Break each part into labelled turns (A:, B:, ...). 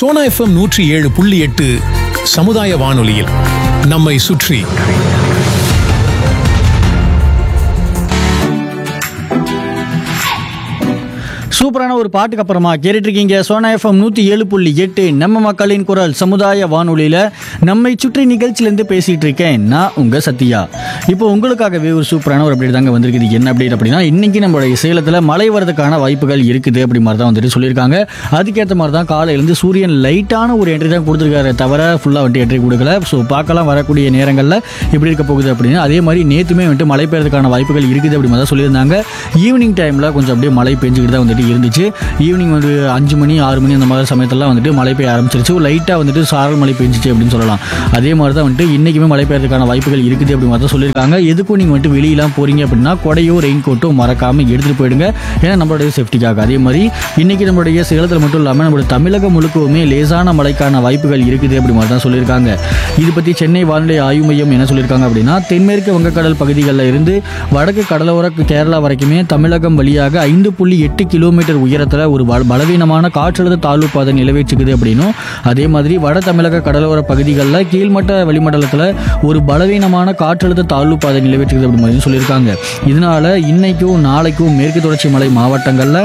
A: Sona FM நூற்றி ஏழு புள்ளி எட்டு சமுதாய வானொலியில் நம்மை சுற்றி
B: சூப்பரான ஒரு பாட்டுக்கு அப்புறமா கேட்டுட்டு இருக்கீங்க சோனா எஃப்எம் நூற்றி ஏழு புள்ளி எட்டு நம்ம மக்களின் குரல் சமுதாய வானொலியில் நம்மை சுற்றி நிகழ்ச்சியிலேருந்து பேசிகிட்டு இருக்கேன் நான் உங்கள் சத்யா இப்போ உங்களுக்காகவே ஒரு சூப்பரான ஒரு அப்டேட் தாங்க வந்திருக்குது என்ன அப்டேட் அப்படின்னா இன்னைக்கு நம்மளுடைய சேலத்தில் மழை வரதுக்கான வாய்ப்புகள் இருக்குது அப்படி மாதிரி தான் வந்துட்டு சொல்லியிருக்காங்க அதுக்கேற்ற மாதிரி தான் காலையிலேருந்து சூரியன் லைட்டான ஒரு என்ட்ரி தான் கொடுத்துருக்காரு தவிர ஃபுல்லாக வந்துட்டு என்ட்ரி கொடுக்கல ஸோ பார்க்கலாம் வரக்கூடிய நேரங்களில் எப்படி இருக்க போகுது அப்படின்னு அதே மாதிரி நேற்றுமே வந்துட்டு மழை பெய்யறதுக்கான வாய்ப்புகள் இருக்குது அப்படி மாதிரி தான் சொல்லியிருந்தாங்க ஈவினிங் டைமில் கொஞ்சம் அப்படியே மழை பெஞ்சுக்கிட்டு தான் வந்துட்டு இருந்துச்சு ஈவினிங் வந்து அஞ்சு மணி ஆறு மணி அந்த மாதிரி சமயத்தெல்லாம் வந்துட்டு மழை பெய்ய ஆரம்பிச்சிருச்சு லைட்டாக வந்துட்டு சாரல் மழை பெஞ்சிச்சு அப்படின்னு சொல்லலாம் அதே மாதிரி தான் வந்துட்டு இன்றைக்குமே மழை பெய்யறதுக்கான வாய்ப்புகள் இருக்குது அப்படி மாதிரி தான் சொல்லியிருக்காங்க எதுக்கும் நீங்கள் வந்துட்டு வெளியெல்லாம் போகிறீங்க அப்படின்னா கொடையோ ரெயின் கோட்டோ மறக்காமல் எடுத்துகிட்டு போயிடுங்க ஏன்னா நம்மளுடைய சேஃப்டிக்காக அதே மாதிரி இன்றைக்கி நம்மளுடைய சேலத்தில் மட்டும் இல்லாமல் நம்மளுடைய தமிழகம் முழுக்கவுமே லேசான மழைக்கான வாய்ப்புகள் இருக்குது அப்படி மாதிரி தான் சொல்லியிருக்காங்க இது பற்றி சென்னை வானிலை ஆய்வு மையம் என்ன சொல்லியிருக்காங்க அப்படின்னா தென்மேற்கு வங்கக்கடல் பகுதிகளில் இருந்து வடக்கு கடலோர கேரளா வரைக்குமே தமிழகம் வழியாக ஐந்து புள்ளி எட்டு கிலோமீட்டர் உயரத்தில் ஒரு பல- பலவீனமான காற்றழுத்த தாழ்வு பாதை நிலவேற்றுக்குது அப்படின்னும் அதே மாதிரி வட தமிழக கடலோர பகுதிகளில் கீழ்மட்ட வளிமண்டலத்தில் ஒரு பலவீனமான காற்றழுத்த தாழ்வு பாதை நிலவேற்றுக்குது அப்படி மாதிரி சொல்லியிருக்காங்க இதனால இன்னைக்கும் நாளைக்கும் மேற்கு தொடர்ச்சி மலை மாவட்டங்களில்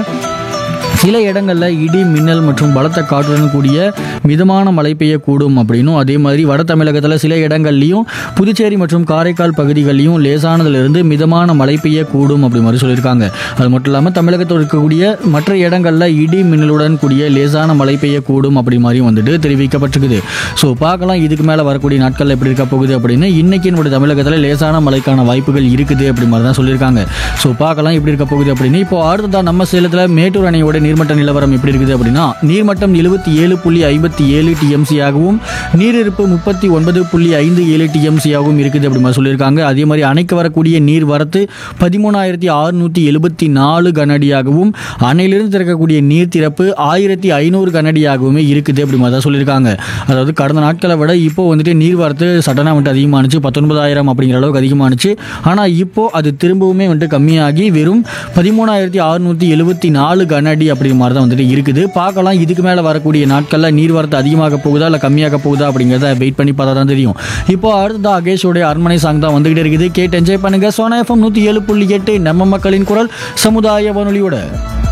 B: சில இடங்களில் இடி மின்னல் மற்றும் பலத்த காற்றுடன் கூடிய மிதமான மழை பெய்யக்கூடும் அப்படின்னும் அதே மாதிரி வட தமிழகத்தில் சில இடங்கள்லையும் புதுச்சேரி மற்றும் காரைக்கால் பகுதிகளிலையும் லேசானதிலிருந்து மிதமான மழை பெய்யக்கூடும் அப்படி மாதிரி சொல்லியிருக்காங்க அது மட்டும் இல்லாமல் தமிழகத்தில் இருக்கக்கூடிய மற்ற இடங்களில் இடி மின்னலுடன் கூடிய லேசான மழை பெய்யக்கூடும் அப்படி மாதிரியும் வந்துட்டு தெரிவிக்கப்பட்டிருக்குது ஸோ பார்க்கலாம் இதுக்கு மேலே வரக்கூடிய நாட்கள் எப்படி இருக்க போகுது அப்படின்னு இன்னைக்கு நம்முடைய தமிழகத்தில் லேசான மழைக்கான வாய்ப்புகள் இருக்குது அப்படி மாதிரி தான் சொல்லியிருக்காங்க ஸோ பார்க்கலாம் எப்படி இருக்க போகுது அப்படின்னு இப்போ அடுத்ததா நம்ம சேலத்தில் மேட்டூர் அணையோட நீர்மட்ட நிலவரம் எப்படி இருக்குது அப்படின்னா நீர்மட்டம் எழுபத்தி ஏழு புள்ளி ஐம்பத்தி ஏழு டிஎம்சி ஆகவும் நீரிருப்பு முப்பத்தி ஒன்பது புள்ளி ஐந்து ஏழு டிஎம்சி ஆகவும் இருக்குது அப்படி மாதிரி சொல்லியிருக்காங்க அதே மாதிரி அணைக்கு வரக்கூடிய நீர் வரத்து பதிமூணாயிரத்தி அறுநூற்றி எழுபத்தி நாலு கனஅடியாகவும் அணையிலிருந்து திறக்கக்கூடிய நீர் திறப்பு ஆயிரத்தி ஐநூறு கனஅடியாகவுமே இருக்குது அப்படி மாதிரி தான் சொல்லியிருக்காங்க அதாவது கடந்த நாட்களை விட இப்போ வந்துட்டு நீர் வரத்து சடனாக வந்துட்டு அதிகமானுச்சு பத்தொன்பதாயிரம் அப்படிங்கிற அளவுக்கு அதிகமானுச்சு ஆனால் இப்போ அது திரும்பவுமே வந்துட்டு கம்மியாகி வெறும் பதிமூணாயிரத்தி அறுநூற்றி எழுபத்தி நாலு கனஅடி அப்படிங்கிற மாதிரி தான் வந்துட்டு இருக்குது பார்க்கலாம் இதுக்கு மேலே வரக்கூடிய நாட்களில் நீர் வரத்து அதிகமாக போகுதா இல்லை கம்மியாக போகுதா அப்படிங்கிறத வெயிட் பண்ணி பார்த்தா தான் தெரியும் இப்போ அடுத்ததா அகேஷோடைய அரண்மனை சாங் தான் வந்துகிட்டே இருக்குது கேட்டு என்ஜாய் பண்ணுங்க சோனா எஃப்எம் நூற்றி ஏழு புள்ளி எட்டு நம்ம மக்களின் குரல் சமுதாய வானொலியோட